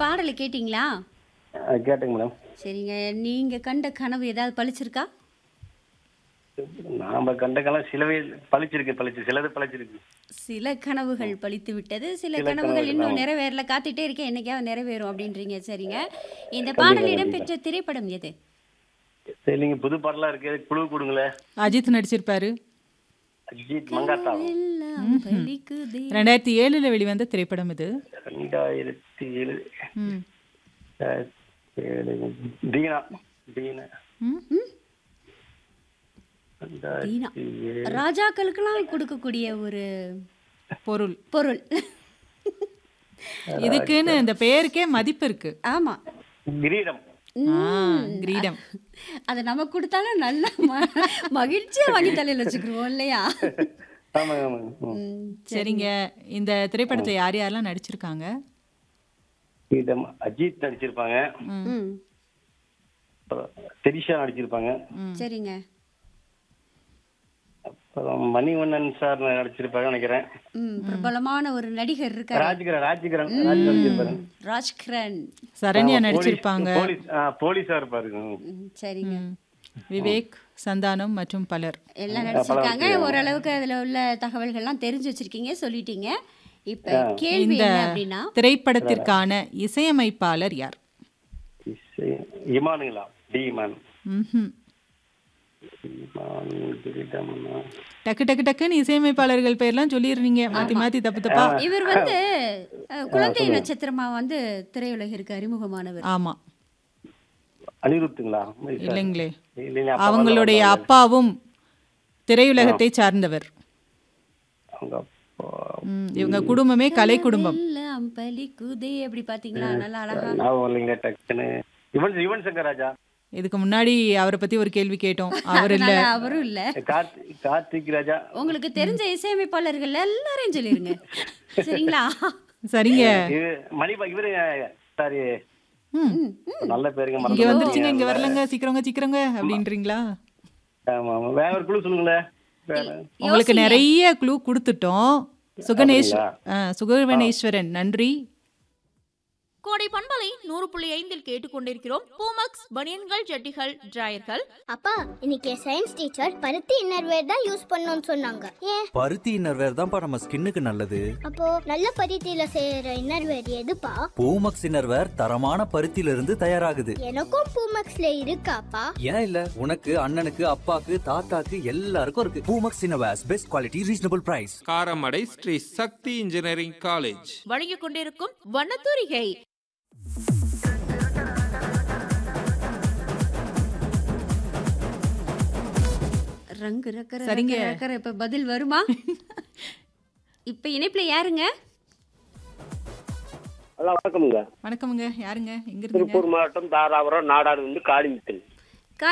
பாடலை கேட்டிங்களா அஹ் கேட்டேங்க மேடம் சரிங்க நீங்க கண்ட கனவு ஏதாவது பளிச்சிருக்கா நாம கண்ட காலம் சிலவே பழிச்சிருக்கு பழிச்சு சிலது பழிச்சிருக்கு சில கனவுகள் பளித்து விட்டது சில சில கனவுகள் கனவுகள், இன்னும் ஆமா. நிறைவேறல காத்துட்டே இருக்கேன் என்னைக்காவது நிறைவேறும் அப்படின்றீங்க சரிங்க இந்த பாடல் இடம்பெற்ற திரைப்படம் எது சரி நீங்க புது பாடலாம் இருக்கு குழு கொடுங்களேன் அஜித் நடிச்சிருப்பாரு அஜித் மங்காத்தா எல்லாம் பலிக்குதே. ரெண்டாயிரத்தி ஏழுல வெளிவந்த திரைப்படம் இது ரெண்டாயிரத்தி ஏழு ம். ஏழு தீனா தீனா ம். ரெண்டாயிரத்தி ஏழு ராஜாக்களுக்கெல்லாம் கொடுக்கக்கூடிய ஒரு பொருள் பொருள் இதுக்குன்னு இந்த பெயருக்கே மதிப்பு இருக்கு ஆமா கிரீடம் ஆ, கிரீடம் அதை நம்ம கொடுத்தாலும் நல்ல ம- மகிழ்ச்சியா வாங்கி தலையில வச்சுக்கிருவோம் இல்லையா ஆமாங்க ஆமாங்க ம். ம், சரிங்க இந்த திரைப்படத்துல யார் யாரெல்லாம் நடிச்சிருக்காங்க கிரீடம் அஜித் நடிச்சிருப்பாங்க ம், அப்புறம் தெரிஷா நடிச்சிருப்பாங்க சரிங்க அப்புறம் மணிவண்ணன் சார் நடிச்சிருப்பாங்க நினைக்கிறேன் ம், பிரபலமான ஒரு நடிகர் இருக்காரு ராஜ்கிரண் ராஜ்கிரண் ராஜ் நடிச்சிருப்பாரு ராஜ்கிரண் சரண்யா போலீஸ்- நடிச்சிருப்பாங்க போலீஸ் ஆ, போலீஸா இருப்பாரு ம். ம், சரிங்க ம். விவேக் சந்தானம் மற்றும் பலர் எல்லாம் நடிச்சிருக்காங்க ஓரளவுக்கு அதுல உள்ள தகவல்கள்லாம் தெரிஞ்சு வச்சிருக்கீங்க சொல்லிட்டீங்க இப்ப கேள்வி இந்த என்ன அப்படின்னா திரைப்படத்திற்கான இசையமைப்பாளர் யார் இசை- இமானுங்களா டி இமான் ம்ஹும். இமான் கிரீடம் டக்கு டக்கு டக்குன்னு இசையமைப்பாளர்கள் பேர்லாம் சொல்லிடுறீங்க மாத்தி மாத்தி தப்பு தப்பா இவர் வந்து அஹ், குழந்தை நட்சத்திரமா வந்து திரையுலகிற்கு அறிமுகமானவர் ஆமா அனிருத்துங்களா இல்லைங்களே இல்லைங்க அப்பா அவங்களுடைய அப்பாவும் திரையுலகத்தை சார்ந்தவர் அவங்க அப்பா ம், இவங்க குடும்பமே கலை குடும்பம் எல்லாம் பலிக்குதே அப்படி பாத்தீங்களா நல்லா அழகா ஞாபகம் இல்லைங்க டக்குன்னு யுவன் யுவன் சங்கர் ராஜா இதுக்கு முன்னாடி அவரை பத்தி ஒரு கேள்வி கேட்டோம் அவர் இல்ல அதனால அவரும் இல்ல கார்த்திக் கார்த்திக் ராஜா உங்களுக்கு தெரிஞ்ச இசையமைப்பாளர்கள் எல்லாரையும் சொல்லிருங்க சரிங்களா சரிங்க இது மணிபா இவரு சாரி ம். நல்ல பேருங்க இங்க மறந்து வந்துருச்சுங்க இங்க வரலங்க சீக்கிரங்க சீக்கிரங்க அப்படின்றீங்களா ஆமா ஆமா வேற ஒரு குழு சொல்லுங்களேன் வேற உங்களுக்கு நிறைய க்ளூ கொடுத்துட்டோம் சுகணேஷ் ஆ, சுகவனேஸ்வரன் நன்றி கோடை பண்பலை நூறு புள்ளி ஐந்தில் கேட்டுக்கொண்டிருக்கிறோம் பூமக்ஸ் பனியன்கள் ஜட்டிகள் டிராயர்கள் அப்பா இன்னைக்கு சயின்ஸ் டீச்சர் பருத்தி இன்னர்வேர் தான் யூஸ் பண்ணணும்னு சொன்னாங்க ஏன் பருத்தி இன்னர்வேர் தான்ப்பா நம்ம ஸ்கின்னுக்கு நல்லது அப்போ நல்ல பருத்தியில செய்யற இன்னர்வேர் எதுப்பா பூமக்ஸ் இன்னர்வேர் தரமான பருத்தியில இருந்து தயாராகுது எனக்கும் பூமக்ஸ்ல இருக்காப்பா ஏன் இல்ல உனக்கு அண்ணனுக்கு அப்பாக்கு தாத்தாக்கு எல்லாருக்கும் இருக்கு Poomex innerwears best quality reasonable price Karamadai Shri Sakthi engineering college வழங்கிக் கொண்டிருக்கும் வண்ணத்தூரிகை ரங்கு ரக்கர சரிங்க. ரக்கர ரக்கர இப்ப பதில் வருமா இப்ப இணைப்புல யாருங்க ஹலோ வணக்கமுங்க வணக்கமுங்க யாருங்க எங்க இருந்தீங்க திருப்பூர் மாவட்டம் தாராபுரம் நாடார் வந்து காளிமுத்தன்